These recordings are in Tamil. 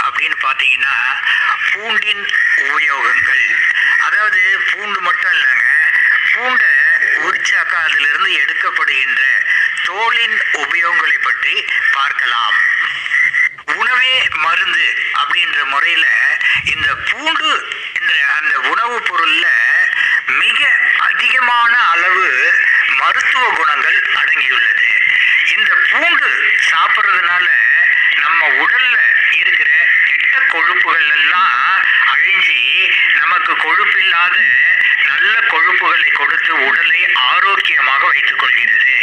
அப்படின்னு பார்த்தீங்கன்னா பூண்டின் உபயோகங்கள் அதாவது பூண்டு மட்டும் இல்லைங்க பூண்டை உரிச்சாக்கா அதிலிருந்து எடுக்கப்படுகின்ற தோலின் உபயோகங்களை பற்றி பார்க்கலாம் உணவே மருந்து அப்படின்ற முறையில் இந்த பூண்டு என்ற அந்த உணவுப் பொருள்ல மிக அதிகமான அளவு மருத்துவ குணங்கள் அடங்கியுள்ளது இந்த பூண்டு சாப்பிட்றதுனால நம்ம உடல்ல இருக்கிற கெட்ட கொழுப்புகள் எல்லாம் அழிஞ்சி நமக்கு கொழுப்பில்லாத நல்ல கொழுப்புகளை கொடுத்து உடலை ஆரோக்கியமாக வைத்துக் கொள்கிறது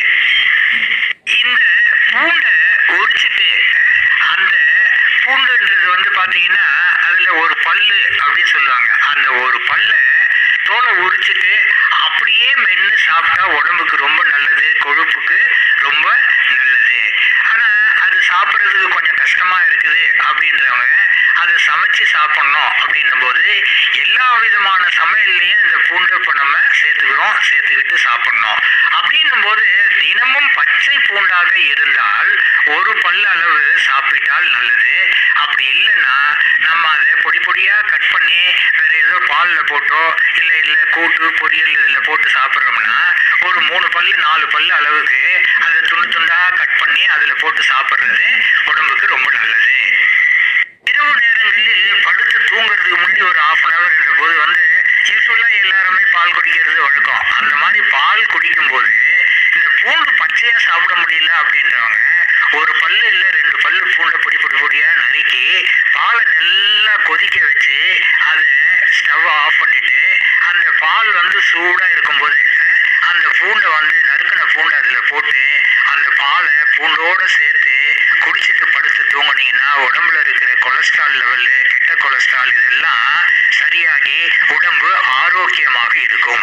இந்த பூண்டை உரிச்சிட்டு அந்த பூண்டுன்றது வந்து பாத்தீங்கன்னா அதுல ஒரு பல்லு அப்படின்னு சொல்லுவாங்க அந்த ஒரு பல்ல தோலை உரிச்சிட்டு அப்படியே மென்று சாப்பிட்டா உடம்புக்கு ரொம்ப நல்லது கொழுப்புக்கு ரொம்ப நல்லது ஆனா அது சாப்பிட்றதுக்கு கொஞ்சம் கஷ்டமா இருக்குது அப்படின்றவங்க அதை சமைச்சு சாப்பிடணும் அப்படின்னும் போது எல்லா விதமான சமையல்லையும் இந்த பூண்டை இப்போ நம்ம சேர்த்துக்கிறோம் சேர்த்துக்கிட்டு சாப்பிடணும் அப்படின்னும் போது தினமும் பச்சை பூண்டாக இருந்தால் ஒரு பல்லு அளவு சாப்பிட்டால் நல்லது அப்படி இல்லைன்னா நம்ம அதை பொடி பொடியா கட் பண்ணி வேற ஏதோ பாலில் போட்டோ இல்லை இல்லை கூட்டு பொரியல் இதில் போட்டு சாப்பிட்றோம்னா ஒரு மூணு பல்லு நாலு பல்லு அளவுக்கு அதை துண்டு துண்டா கட் பண்ணி அதில் போட்டு சாப்பிட்றது உடம்புக்கு ரொம்ப நல்லது இரவு நேரங்களில் படுத்து தூங்குறதுக்கு முன்னாடி ஒரு ஹாஃப் அன் ஹவர் என்ற போது வந்து யூஸ்வலாக எல்லாருமே பால் குடிக்கிறது வழக்கம் அந்த மாதிரி பால் குடிக்கும்போது இந்த பூண்டு பச்சையாக சாப்பிட முடியல அப்படின்றவங்க ஒரு பல்லு இல்லை ரெண்டு பல்லு பூண்டை பொடி பொடி பொடியாக நறுக்கி பாலை நல்லா கொதிக்க வச்சு அதை ஸ்டவ் ஆஃப் பண்ணிட்டு அந்த பால் வந்து சூடாக இருக்கும்போது அஹ், அந்த பூண்டை வந்து நறுக்கின பூண்டை அதில் போட்டு அந்த பாலை பூண்டோடு சேர்த்து குடிச்சிட்டு படுத்து தூங்குனீங்கன்னா உடம்புல இருக்கிற கொலஸ்ட்ரால் லெவலு கெட்ட கொலஸ்ட்ரால் இதெல்லாம் சரியாகி உடம்பு ஆரோக்கியமாக இருக்கும்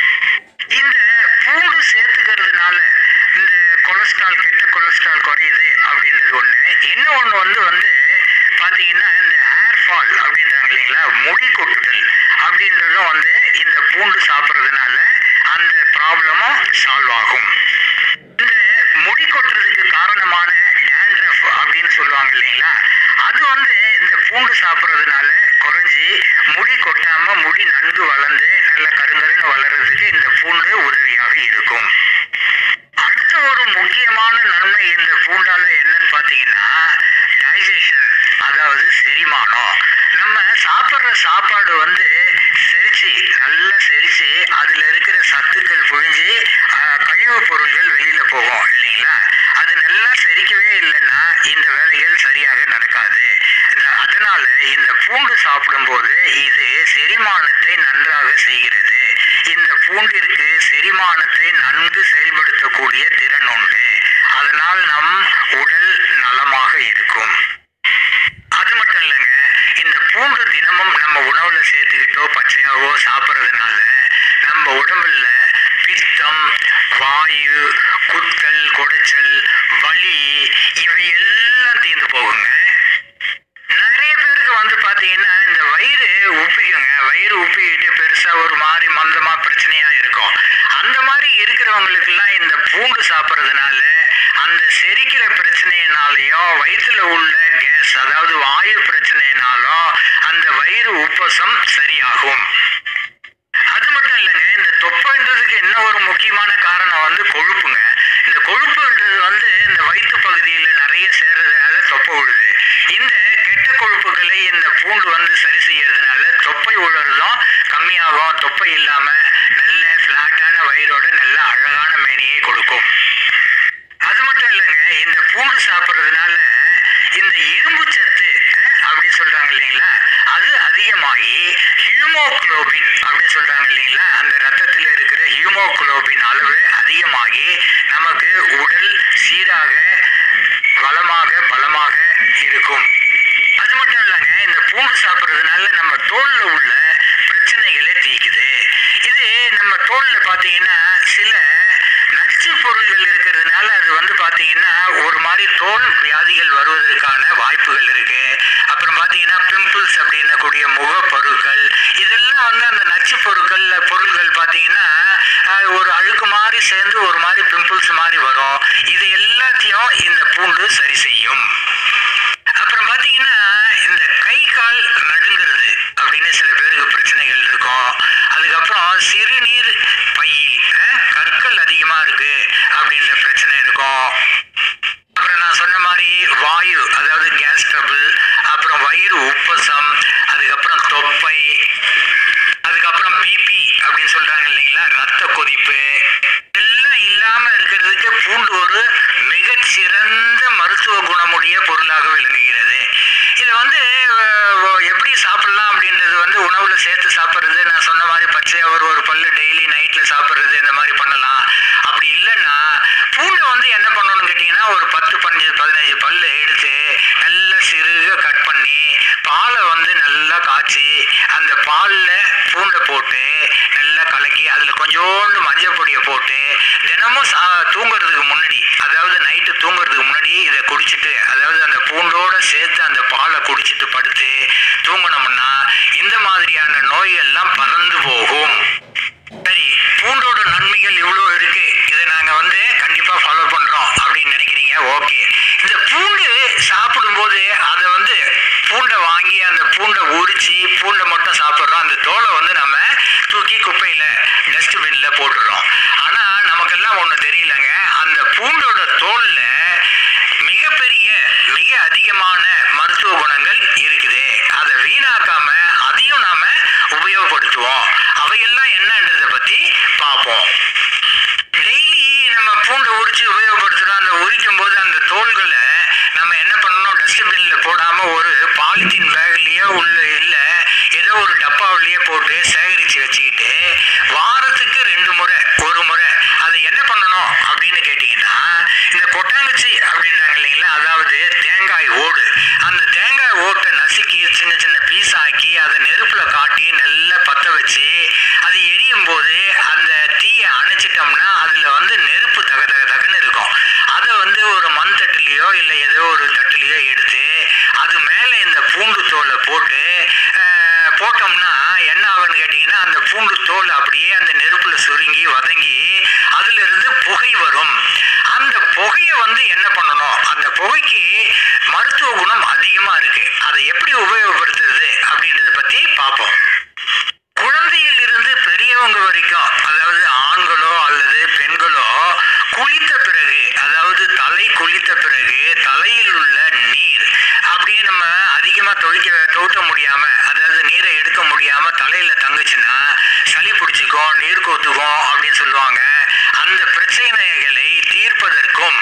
இந்த பூண்டு சேர்த்துக்கிறதுனால இந்த கொலஸ்ட்ரால் கெட்ட கொலஸ்ட்ரால் குறையுது அப்படின்றது ஒன்று என்ன ஒன்று வந்து வந்து பார்த்தீங்கன்னா இந்த ஹேர் ஃபால் அப்படின்றாங்க இல்லைங்களா முடி கொட்டுதல் அப்படின்றதும் வந்து இந்த பூண்டு சாப்பிட்றதுனால அந்த ப்ராப்ளமும் சால்வ் ஆகும் இந்த முடி கொட்டுறதுக்கு காரணமான டேண்ட்ரஃப் அப்படின்னு சொல்லுவாங்க இல்லைங்களா அது வந்து இந்த பூண்டு சாப்பிட்றதுனால குறைஞ்சி முடி கொட்டாம முடி நன்கு வளர்ந்து நல்ல கருங்கருன்னு வளர்றதுக்கு இந்த பூண்டு உதவியாக இருக்கும் அடுத்த ஒரு முக்கியமான நன்மை இந்த பூண்டால என்னன்னு பார்த்தீங்கன்னா டைஜஷன் அதாவது செரிமானம் நம்ம சாப்பிட்ற சாப்பாடு வந்து செரிச்சு நல்லா செரிச்சு அதுல இருக்கிற சத்துக்கள் புழிஞ்சு ஆஹ், கழிவுப் பொருள்கள் வெளியில போகும் இல்லைங்களா அது நல்லா செரிக்கவே இல்லைன்னா இந்த வேலைகள் சரியாக நடக்காது இந்த- அதனால இந்த பூண்டு சாப்பிடும்போது இது செரிமானத்தை நன்றாக செய்கிறது இந்த பூண்டிற்கு செரிமானத்தை நன்கு செயல்படுத்தக்கூடிய திறன் உண்டு அதனால் நம் உடல் நலமாக இருக்கும் அது மட்டும் இல்லைங்க இந்த பூண்டு தினமும் நம்ம உணவுல சேர்த்துக்கிட்டோ பச்சையாவோ சாப்பிட்றதுனால நம்ம உடம்புல பித்தம் வாயு குத்தல் குடைச்சல் வலி இவை எல்லாம் தீர்ந்து போகுங்க நிறைய பேருக்கு வந்து பாத்தீங்கன்னா இந்த வயிறு உப்பிக்குங்க வயிறு உப்பிக்கிட்டு பெருசா ஒரு மாதிரி மந்தமா பிரச்சனையா இருக்கும் அந்த மாதிரி இருக்கிறவங்களுக்கெல்லாம் இந்த பூண்டு சாப்பிட்றதுனால அந்த செரிக்கிற பிரச்சனையினாலையும் வயிற்றுல உள்ள கேஸ் அதாவது வாயு பிரச்சனையினாலும் அந்த வயிறு உப்பசம் சரியாகும் அது மட்டும் இல்லைங்க இந்த தொப்பைன்றதுக்கு என்ன ஒரு முக்கியமான காரணம் வந்து கொழுப்புங்க இந்த கொழுப்புன்றது வந்து இந்த வயிற்று பகுதியில் நிறைய சேர்றதுனால தொப்பை விழுது இந்த கெட்ட கொழுப்புகளை இந்த பூண்டு வந்து சரி செய்யறதுனால தொப்பை உழுறதும் கம்மியாகும் தொப்பை இல்லாம நல்ல ஃப்ளாட்டான வயிறோட நல்ல அழகான மேனியை கொடுக்கும் அது மட்டும் இல்லைங்க இந்த பூண்டு சாப்பிட்றதுனால இந்த இரும்பு சத்து அஹ், அப்படின்னு சொல்றாங்க இல்லைங்களா அது அதிகமாகி ஹியூமோகுளோபின் அப்படின்னு சொல்றாங்க இல்லைங்களா அந்த ரத்தத்தில் இருக்கிற ஹியூமோகுளோபின் அளவு அதிகமாகி நமக்கு உடல் சீராக வளமாக பலமாக இருக்கும் அது மட்டும் இல்லைங்க இந்த பூண்டு சாப்பிட்றதுனால நம்ம தோல்ல உள்ள பிரச்சனைகளை தீக்குது இது நம்ம தோல்ல பார்த்தீங்கன்னா சில நச்சு பொருள்கள் இருக்கிறதுனால அது வந்து பார்த்தீங்கன்னா ஒரு மாதிரி தோல் வியாதிகள் வருவதற்கான வாய்ப்புகள் இருக்கு அப்புறம் பார்த்தீங்கன்னா பிம்பிள்ஸ் அப்படின்னக்கூடிய முகப்பருக்கள் இதெல்லாம் வந்து அந்த நச்சு பொருட்கள் பொருள்கள் பார்த்தீங்கன்னா அஹ், ஒரு அழுக்கு மாதிரி சேர்ந்து ஒரு மாதிரி பிம்பிள்ஸ் மாதிரி வரும் இது எல்லாத்தையும் இந்த பூண்டு சரி செய்யும் அப்புறம் பார்த்தீங்கன்னா இந்த சிறந்த மருத்துவ குணமுடைய பொருளாக விளங்குகிறது இதை வந்து அஹ், எப்படி சாப்பிடலாம் அப்படின்றது வந்து உணவுல சேர்த்து சாப்பிட்றது நான் சொன்ன மாதிரி பச்சையா ஒரு ஒரு பல்லு டெய்லி நைட்ல சாப்பிட்றது இந்த மாதிரி பண்ணலாம் அப்படி இல்லைன்னா பூண்டை வந்து என்ன பண்ணணும்னு கேட்டிங்கன்னா ஒரு பத்து பதினஞ்சு பதினஞ்சு பல்லு எடுத்து நல்லா சிறுக கட் பண்ணி பாலை வந்து நல்லா காய்ச்சி அந்த பாலில் பூண்டை போட்டு நல்லா கலக்கி அதில் கொஞ்சோண்டு மஞ்சள் பொடியை போட்டு தினமும் சா தூங்குறதுக்கு முன்னாடி அதாவது நைட்டு தூங்குறதுக்கு முன்னாடி இதை குடிச்சிட்டு அதாவது அந்த பூண்டோட சேர்த்து அந்த பாலை குடிச்சிட்டு படுத்து தூங்கினோம்னா இந்த மாதிரியான நோய்கள்லாம் பறந்து போகும் சரி பூண்டோட நன்மைகள் இவ்வளோ இருக்கு இதை நாங்கள் வந்து கண்டிப்பாக ஃபாலோ பண்ணுறோம் அப்படின்னு நினைக்கிறீங்க ஓகே இந்த பூண்டு சாப்பிடும்போது அதை வந்து பூண்டை வாங்கி அந்த பூண்டை உரிச்சு பூண்டை மட்டும் சாப்பிட்றோம் அந்த தோலை வந்து நம்ம தூக்கி குப்பையில் டஸ்ட்பினில் போட்டுடுறோம் ஆனால் நமக்கெல்லாம் ஒன்று தெரியலங்க அந்த பூண்டோட தோலில் மிகப்பெரிய மிக அதிகமான மருத்துவ குணங்கள் இருக்குது அதை வீணாக்காம அதையும் நாம உபயோகப்படுத்துவோம் அவையெல்லாம் என்னன்றதை பத்தி பார்ப்போம் டெய்லி நம்ம பூண்டை உரிச்சு உபயோகப்படுத்துறோம் அந்த உரிக்கும் போது அந்த தோள்களை நம்ம என்ன பண்ணணும் டஸ்ட்பின்ல போடாம ஒரு பாலித்தீன் பேக்லயோ உள்ள இல்ல ஏதோ ஒரு டப்பாவிலேயே போட்டு சேகரிச்சு வச்சுக்கிட்டு வாரத்துக்கு ரெண்டு முறை ஒரு முறை அதை என்ன பண்ணணும் அப்படின்னு கேட்டிங்கன்னா இந்த கொட்டாங்குச்சி அப்படின்றாங்க இல்லைங்களா அதாவது தேங்காய் ஓடு அந்த தேங்காய் ஓட்டை நசுக்கி சின்ன சின்ன பீஸ் ஆக்கி அதை நெருப்புல காட்டி நல்லா பத்த வச்சு அது எரியும் போது அந்த தீயை அணைச்சிட்டோம்னா அதுல வந்து நெருப்பு தக தக தகன்னு இருக்கும் அதை வந்து ஒரு மண் தட்டுலேயோ இல்லை ஏதோ ஒரு தட்டுலேயோ எடுத்து அது மேலே இந்த பூண்டு தோலை போட்டு அஹ், போட்டோம்னா என்ன ஆகும்னு கேட்டிங்கன்னா அந்த பூண்டு தோல் அப்படியே அந்த நெருப்புல சுருங்கி வதங்கி அதுல இருந்து புகை வரும் அந்த புகையை வந்து என்ன பண்ணணும் அந்த புகைக்கு மருத்துவ குணம் அதிகமா இருக்கு அதை எப்படி உபயோகப்படுத்துறது அப்படின்றத பத்தி பார்ப்போம் குழந்தையில் இருந்து பெரியவங்க வரைக்கும் அதாவது ஆண்களோ அல்லது பெண்களோ குளித்த பிறகு அதாவது தலை குளித்த பிறகு தலையில் உள்ள நீர் அப்படியே நம்ம அதிகமா துவைக்க துவைக்க முடியாம அதாவது நீரை எடுக்க முடியாம தலையில தங்குச்சுன்னா சளி பிடிச்சிக்கும் நீர் கோத்துக்கும் அப்படின்னு சொல்லுவாங்க அந்த பிரச்சனைகளை தீர்ப்பதற்கும்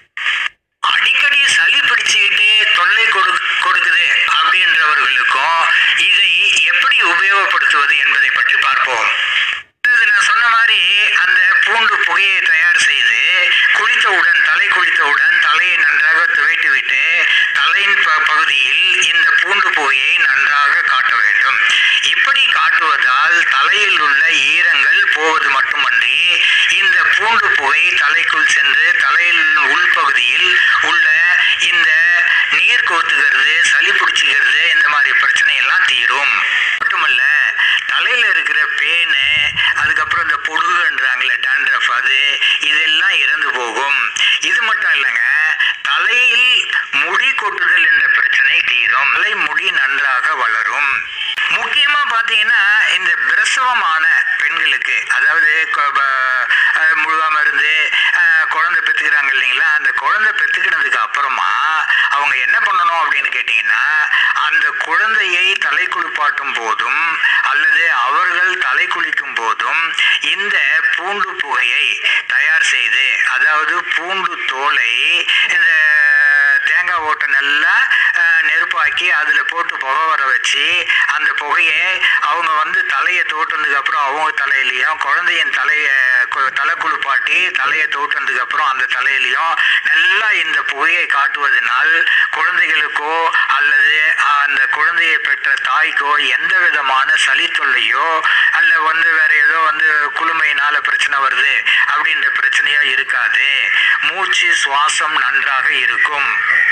அடிக்கடி சளி பிடிச்சுக்கிட்டு தொல்லை கொடு கொடுக்குது அப்படின்றவர்களுக்கும் இதை எப்படி உபயோகப்படுத்துவது என்பதை பற்றி பார்ப்போம் அதாவது நான் சொன்ன மாதிரி அந்த பூண்டு புகையை தயார் செய்து குளித்தவுடன் தலை குளித்தவுடன் தலையை நன்றாக துவைத்து விட்டு தலையின் ப- பகுதியில் இந்த பூண்டு புகையை நன்றாக காட்ட வேண்டும் இப்படி காட்டுவதால் தலையில் உள்ள ஈரங்கள் போவது மட்டுமன்றி இந்த பூண்டு புகை தலைக்குள் சென்று தலையில் உள்பகுதியில் உள்ள இந்த நீர் கோத்துக்கிறது சளி பிடிச்சிக்கிறது இந்த மாதிரி பிரச்சனை எல்லாம் தீரும் மட்டுமல்ல தலையில இருக்கிற பேனு அதுக்கப்புறம் இந்த பொடுகுன்றாங்களே டாண்ட்ரஃப் அது இதெல்லாம் இறந்து போகும் இது மட்டும் இல்லைங்க தலையில் முடி கொட்டுதல் என்ற பிரச்சனை தீரும் தலை முடி நன்றாக வளரும் முக்கியமா பாத்தீங்கன்னா இந்த பிரசவமான பெண்களுக்கு அதாவது கொ- ப- அஹ் முழுகாம இருந்து அஹ், குழந்தை பெத்துக்கிறாங்க இல்லைங்களா அந்த குழந்தை பெத்துக்கினதுக்கு அப்புறமா அவங்க என்ன பண்ணணும் அப்படின்னு கேட்டிங்கன்னா அந்த குழந்தையை தலை குளிப்பாட்டும் போதும் அல்லது அவர்கள் தலை குளிக்கும் போதும் இந்த பூண்டு புகையை தயார் செய்து அதாவது பூண்டு தோலை இந்த தேங்காய் ஓட்டை நல்லா அஹ், நெருப்பாக்கி அதில் போட்டு புகை வர வச்சு அந்த புகையை அவங்க வந்து தலையை தோட்டினதுக்கு அப்புறம் அவங்க தலையிலையும் குழந்தையின் தலையை கு- தலை குளிப்பாட்டி தலையை தோட்டினதுக்கு அப்புறம் அந்த தலையிலையும் நல்லா இந்த புகையை காட்டுவதனால் குழந்தைகளுக்கோ அல்லது அந்த குழந்தையை பெற்ற தாய்க்கோ எந்த விதமான சளி தொல்லையோ அல்ல வந்து வேற ஏதோ வந்து குளுமையினால பிரச்சனை வருது அப்படின்ற பிரச்சனையோ இருக்காது மூச்சு சுவாசம் நன்றாக இருக்கும்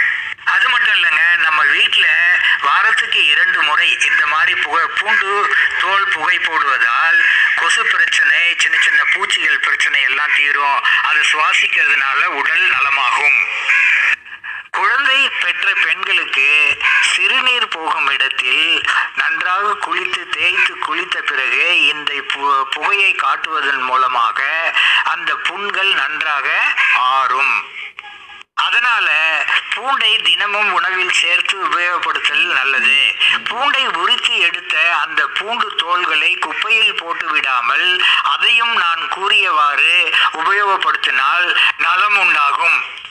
அது மட்டும் இல்லைங்க நம்ம வீட்டில் வாரத்துக்கு இரண்டு முறை இந்த மாதிரி புகை பூண்டு தோல் புகை போடுவதால் கொசு பிரச்சனை சின்ன சின்ன பூச்சிகள் பிரச்சனை எல்லாம் தீரும் அது சுவாசிக்கிறதுனால உடல் நலமாகும் குழந்தை பெற்ற பெண்களுக்கு சிறுநீர் போகும் இடத்தில் நன்றாக குளித்து தேய்த்து குளித்த பிறகு இந்த பு- புகையை காட்டுவதன் மூலமாக அந்த புண்கள் நன்றாக ஆறும் அதனால பூண்டை தினமும் உணவில் சேர்த்து உபயோகப்படுத்தல் நல்லது பூண்டை உரித்து எடுத்த அந்த பூண்டு தோல்களை குப்பையில் போட்டு விடாமல் அதையும் நான் கூறியவாறு உபயோகப்படுத்தினால் நலம் உண்டாகும்